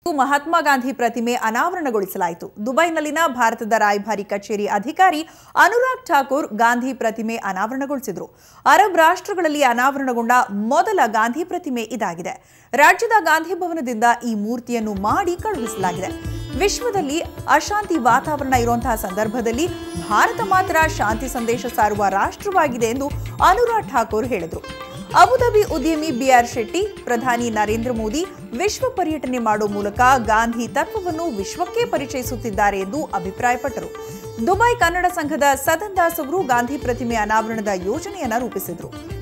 ಮಹಾತ್ಮ ಗಾಂಧಿ ಪ್ರತಿಮೆ ಅನಾವರಣಗೊಳಿಸಲಾಯಿತು ದುಬೈನಲ್ಲಿನ ಭಾರತದ ರಾಯಭಾರಿ ಕಚೇರಿ ಅಧಿಕಾರಿ ಅನುರಾಗ್ ಠಾಕೂರ್ ಗಾಂಧಿ ಪ್ರತಿಮೆ ಅನಾವರಣಗೊಳಿಸಿದರು ಅರಬ್ ರಾಷ್ಟ್ರಗಳಲ್ಲಿ ಅನಾವರಣಗೊಂಡ ಮೊದಲ ಗಾಂಧಿ ಪ್ರತಿಮೆ ಇದಾಗಿದೆ ರಾಜ್ಯದ ಗಾಂಧಿ ಭವನದಿಂದ ಈ ಮೂರ್ತಿಯನ್ನು ಮಾಡಿ ಕಳುಹಿಸಲಾಗಿದೆ ವಿಶ್ವದಲ್ಲಿ ಅಶಾಂತಿ ವಾತಾವರಣ ಇರುವಂತಹ ಸಂದರ್ಭದಲ್ಲಿ ಭಾರತ ಮಾತ್ರ ಶಾಂತಿ ಸಂದೇಶ ಸಾರುವ ರಾಷ್ಟ್ರವಾಗಿದೆ ಎಂದು ಅನುರಾಗ್ ಠಾಕೂರ್ ಹೇಳಿದರು ಅಬುಧಾಬಿ ಉದ್ಯಮಿ ಬಿಆರ್ ಶೆಟ್ಟಿ ಪ್ರಧಾನಿ ನರೇಂದ್ರ ಮೋದಿ ವಿಶ್ವ ಪರ್ಯಟನೆ ಮಾಡುವ ಮೂಲಕ ಗಾಂಧಿ ತತ್ವವನ್ನು ವಿಶ್ವಕ್ಕೆ ಪರಿಚಯಿಸುತ್ತಿದ್ದಾರೆ ಎಂದು ಅಭಿಪ್ರಾಯಪಟ್ಟರು ದುಬೈ ಕನ್ನಡ ಸಂಘದ ಸದನ್ ದಾಸ್ ಅವರು ಗಾಂಧಿ ಪ್ರತಿಮೆ ಅನಾವರಣದ ಯೋಜನೆಯನ್ನ ರೂಪಿಸಿದರು